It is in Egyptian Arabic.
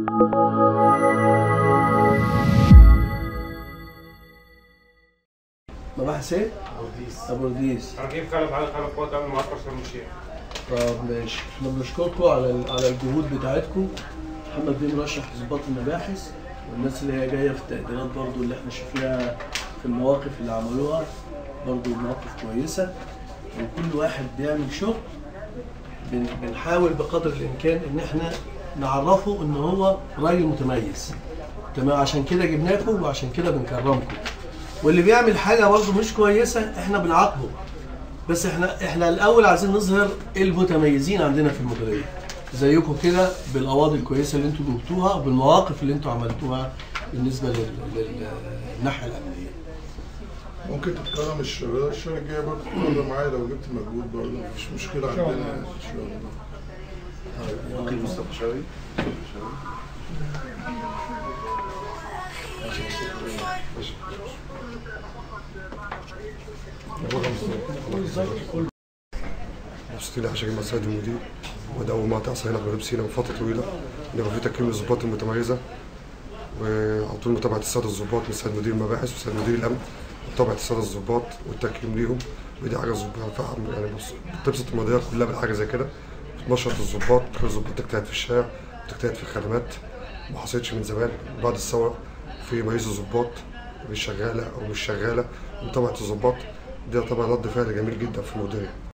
مباحث ايه؟ ابو رديس انا جايب خلف على خلف قوات امن معسكر شرم الشيخ طب ماشي احنا بنشكركم على ال- على الجهود بتاعتكم محمد بيه مرشح ضباط المباحث والناس اللي هي جايه في التقديرات برضو اللي احنا شفناها في المواقف اللي عملوها برضو مواقف كويسه وكل واحد بيعمل شغل بن- بنحاول بقدر الامكان ان احنا نعرفه ان هو راجل متميز تمام عشان كده جبناكم وعشان كده بنكرمكم واللي بيعمل حاجه برضو مش كويسه احنا بنعاقبه بس احنا احنا الاول عايزين نظهر المتميزين عندنا في المديريه زيكم كده بالقواضي الكويسه اللي انتوا جبتوها وبالمواقف اللي انتوا عملتوها بالنسبه لل- لل- للناحيه الامنيه ممكن تتكرم الشباب السنة الجاية برضه تتكرم معايا لو جبت مجهود برضه مفيش مشكلة عندنا يعني إن شاء الله ممكن مصطفى شوقي مبسوطين عشان جمال سيد المدير وده أول ما تحصل هنا في جنوب سيناء من فترة طويلة إن يبقى في تكريم للضباط المتميزة وعلى طول متابعة السادة الضباط من سيد مدير المباحث وسيد مدير الأمن متابعة السادة الضباط والتكريم ليهم ودي حاجة الضباط فعلا يعني بص بتبسط المديريات كلها بالحاجة زي كده بتنشط الضباط كل الضباط تجتهد في الشارع وتجتهد في الخدمات ما حصلتش من زمان بعد الثورة في ميز الضباط مش شغالة أو مش شغالة متابعة الضباط ده طبعا رد فعل جميل جدا في المديرية